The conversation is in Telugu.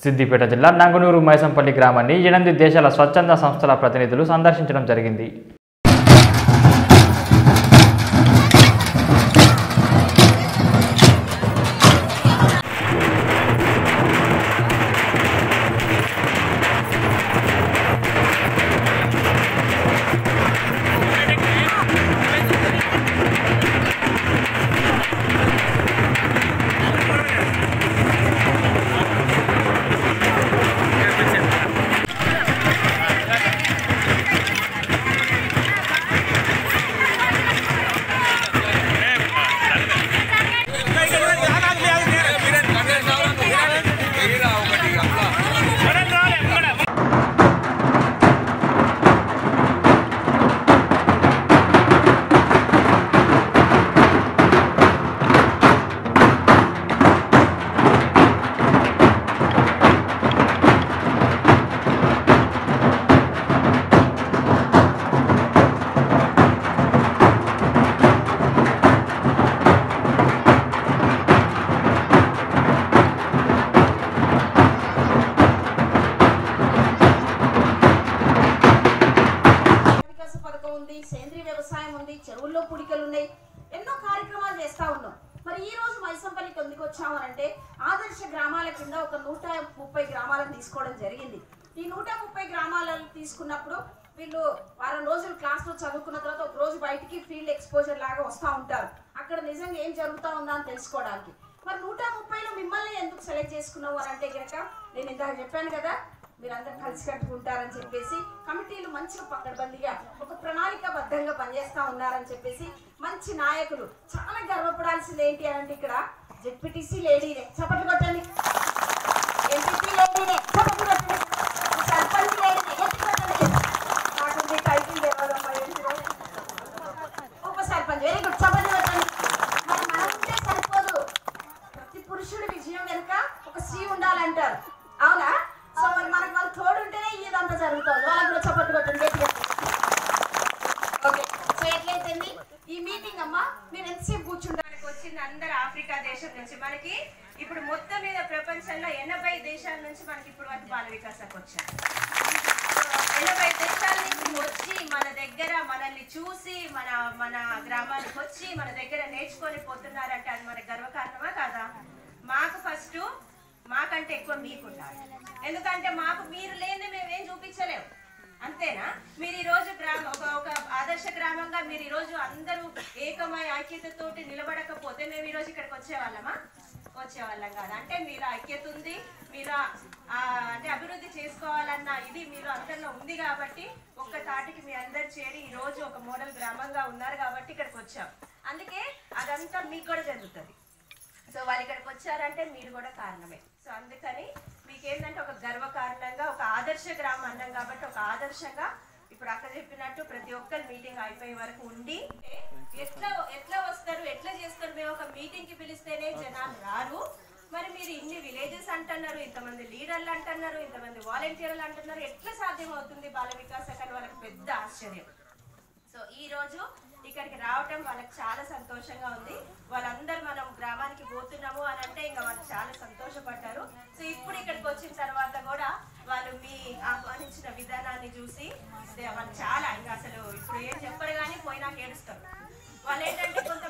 సిద్దిపేట జిల్లా నంగునూరు మైసంపల్లి గ్రామాన్ని ఎనిమిది దేశాల స్వచ్ఛంద సంస్థల ప్రతినిధులు సందర్శించడం జరిగింది వికాస పథకం ఉంది సేంద్రీయ వ్యవసాయం ఉంది చెరువుల్లో పుడికలు ఉన్నాయి ఎన్నో కార్యక్రమాలు చేస్తా ఉన్నాం మరి ఈ రోజు మైసంపల్లికి ఎందుకు వచ్చామనంటే ఆదర్శ గ్రామాల కింద ఒక నూట ముప్పై గ్రామాలను తీసుకోవడం జరిగింది ఈ నూట ముప్పై గ్రామాలను తీసుకున్నప్పుడు వీళ్ళు వారం రోజులు క్లాస్లో చదువుకున్న తర్వాత ఒక రోజు బయటికి ఫీల్డ్ ఎక్స్పోజర్ లాగా వస్తూ ఉంటారు అక్కడ నిజంగా ఏం జరుగుతూ ఉందా అని తెలుసుకోవడానికి మరి నూట ముప్పైలో మిమ్మల్ని ఎందుకు సెలెక్ట్ చేసుకున్నావు అని అంటే కనుక నేను ఇందాక చెప్పాను కదా మీరందరూ కలిసి కట్టుకుంటారని చెప్పేసి కమిటీలు మంచిగా పక్కడబందిగా ఒక ప్రణాళికాబద్ధంగా పనిచేస్తా ఉన్నారని చెప్పేసి మంచి నాయకులు చాలా గర్వపడాల్సింది ఏంటి అని అంటే ఇక్కడ జెడ్పీటీసీ లేడీనే చప్పట్లు కొట్టండి ఎంపీపీ లేడీనే చప్పట్లు కొట్టండి సర్పంచ్ లేడీనే ఎత్తి కొట్టండి నాకు మీ టైటిల్ తెలియదమ్మా ఏంటిదో ఉప సర్పంచ్ వెరీ గుడ్ చప్పట్లు కొట్టండి మరి మనం ఉంటే సరిపోదు ప్రతి పురుషుడి విజయం వెనుక ఒక స్త్రీ ఉండాలంటారు అవునా సో మరి మనకు వాళ్ళు తోడు ఉంటేనే ఇదంతా జరుగుతుంది వాళ్ళకి కూడా చప్పట్లు కొట్టండి గట్టిగా. ఓకే సో ఎట్లయితుంది ఈ మీటింగ్ అమ్మా మీరు ఎంతసేపు కూర్చుంటారు మనకు వచ్చింది అందరు ఆఫ్రికా దేశం నుంచి మనకి ఇప్పుడు మొత్తం మీద ప్రపంచంలో ఎనభై దేశాల నుంచి మనకి ఇప్పుడు వరకు బాల వికాసకు వచ్చారు ఎనభై దేశాల నుంచి వచ్చి మన దగ్గర మనల్ని చూసి మన మన గ్రామానికి వచ్చి మన దగ్గర నేర్చుకొని పోతున్నారంటే అది మన గర్వకారణమా కాదా మాకు ఫస్ట్ మాకంటే ఎక్కువ మీకు ఉండాలి ఎందుకంటే మాకు మీరు లేని మేమేం చూపించలేము అంతేనా మీరు ఈ రోజు గ్రామ ఒక ఒక ఆదర్శ గ్రామంగా మీరు ఈ రోజు అందరూ ఏకమై ఐక్యతతోటి నిలబడకపోతే మేము ఈ రోజు ఇక్కడికి వచ్చేవాళ్ళమా వచ్చేవాళ్ళం కాదు అంటే మీరు ఐక్యత ఉంది మీరు ఆ, అంటే అభివృద్ధి చేసుకోవాలన్న ఇది మీరు అందరిలో ఉంది కాబట్టి ఒక్క తాటికి మీ అందరు చేరి ఈ రోజు ఒక మోడల్ గ్రామంగా ఉన్నారు కాబట్టి ఇక్కడికి వచ్చాం అందుకే అదంతా మీకు కూడా జరుగుతుంది సో వాళ్ళు ఇక్కడికి వచ్చారంటే మీరు కూడా కారణమే సో అందుకని మీకు ఏంటంటే ఒక గర్వ కారణంగా ఒక ఆదర్శ గ్రామం అన్నాం కాబట్టి ఒక ఆదర్శంగా ఇప్పుడు అక్క చెప్పినట్టు ప్రతి ఒక్కరు మీటింగ్ అయిపోయే వరకు ఉండి ఎట్లా ఎట్లా వస్తారు ఎట్లా చేస్తారు మేము ఒక మీటింగ్ కి పిలిస్తేనే జనాలు రారు మరి మీరు ఇన్ని విలేజెస్ అంటున్నారు ఇంతమంది లీడర్లు అంటున్నారు ఇంతమంది వాలంటీర్లు అంటున్నారు ఎట్లా సాధ్యం అవుతుంది బాల వికాస అని వాళ్ళకి పెద్ద ఆశ్చర్యం సో ఈ రోజు ఇక్కడికి రావటం వాళ్ళకి చాలా సంతోషంగా ఉంది వాళ్ళందరూ మనం గ్రామానికి పోతున్నాము అని అంటే ఇంకా వాళ్ళకి చాలా సంతోషం